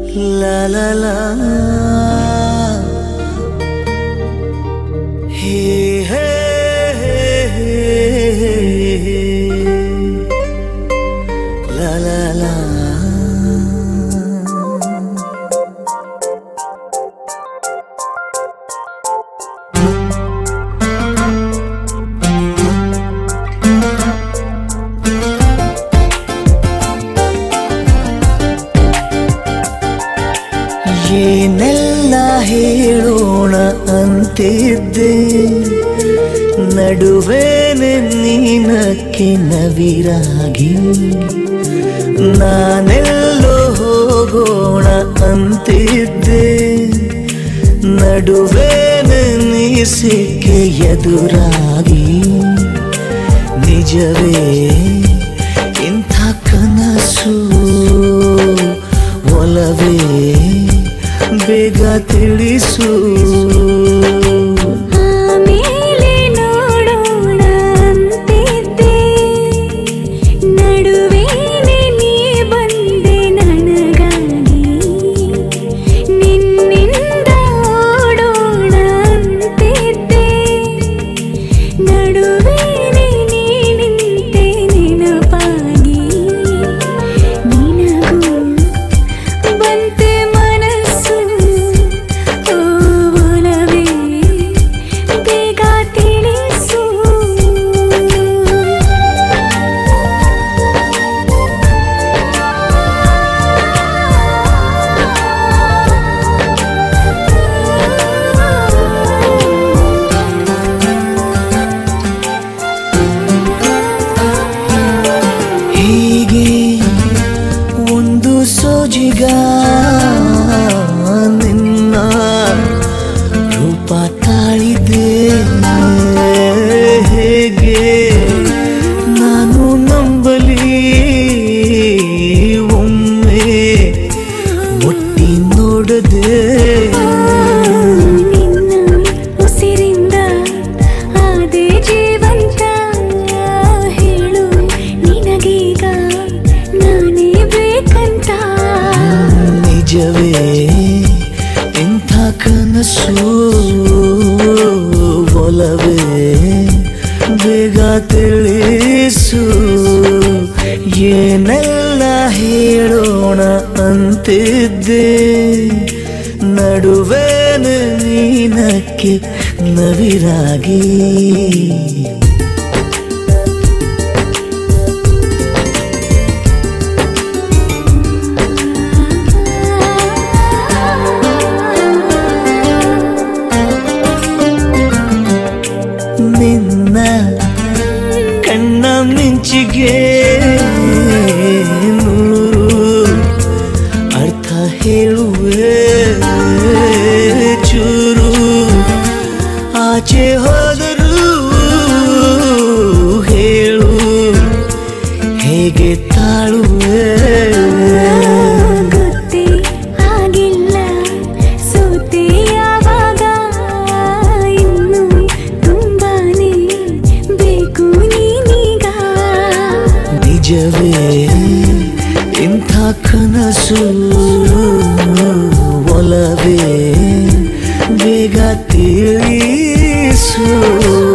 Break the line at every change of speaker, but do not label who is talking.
La la la. Hey, hey, hey, hey. La la la. ಏನೆಲ್ಲ ಹೇಳೋಣ ಅಂತಿದ್ದೆ ನಡುವೇನೆ ನೀನಕ್ಕೆ ನವಿರಾಗಿ ನಾನೆಲ್ಲೋ ಹೋಗೋಣ ಅಂತಿದ್ದೆ ನಡುವೇನೆ ನೀ ಸಿಕ್ಕೆ ಎದುರಾಗಿ ನಿಜವೇ ಇಂಥ ಕನಸು ಒಲವೇ ಬೇಗ ತಿಳಿಸು
ಆಮೇಲೆ ನೋಡೋಣ ಅಂತಿದ್ದೆ ನಡುವೇನೆ ನೀ ಬಂದೆ ನನಗಾಗಿ ನಿನ್ನಿಂದ ಓಡೋಣ ಅಂತಿದ್ದೆ ನಡುವೇನೆ ನೀ ನಿಂತೆ ನೆನಪಾಗಿ ನಿನಗೂ ಬಂತೆ ಮನಸ್ಸು ಓ ಒಲವೇ ಬೇಗ ತಿಳಿಸು
ಹೀಗೆ ಒಂದು ಸೋಜಿಗ ನಿನ್ನ ರೂಪ ತಾಳಿದೆ ಹೇಗೆ ನಾನು ನಂಬಲಿ ಒಮ್ಮೆ ಮುಟ್ಟಿ ನೋಡದೆ
ನಿನ್ನ ಉಸಿರಿಂದ ಆದೆ ಜೀವಂತ ಹೇಳು ನಿನಗೀಗ ನಾನೇ ಬೇಕಂತ
ನಿಜವೇ ಇಂಥ ಕನಸು ಒಲವೇ ಬೇಗ ತಿಳಿಸು ಏನೆಲ್ಲ ಹೇಳೋಣ ಅಂತಿದ್ದೆ ನಡುವೇನ ನೀನಕ್ಕೆ ನವಿರಾಗಿ ನಿನ್ನ ಕಣ್ಣ ಮಿಂಚಿಗೆ ನೂರು ಅರ್ಥ ಹೇಳುವೆ ಚೂರು ಆಚೆ ಹೋದರೂ ಹೇಳು ಹೇಗೆ ತಾಳುವೆ
ಗೊತ್ತೇ ಆಗಿಲ್ಲ ಸೋತೆ ಯಾವಾಗ ಇನ್ನು ತುಂಬಾನೇ ಬೇಕು ನೀನೀಗ
ನಿಜವೇ ಇಂಥ ಕನಸು ಒಲವೇ ಬೇಗ ತಿಳಿಸು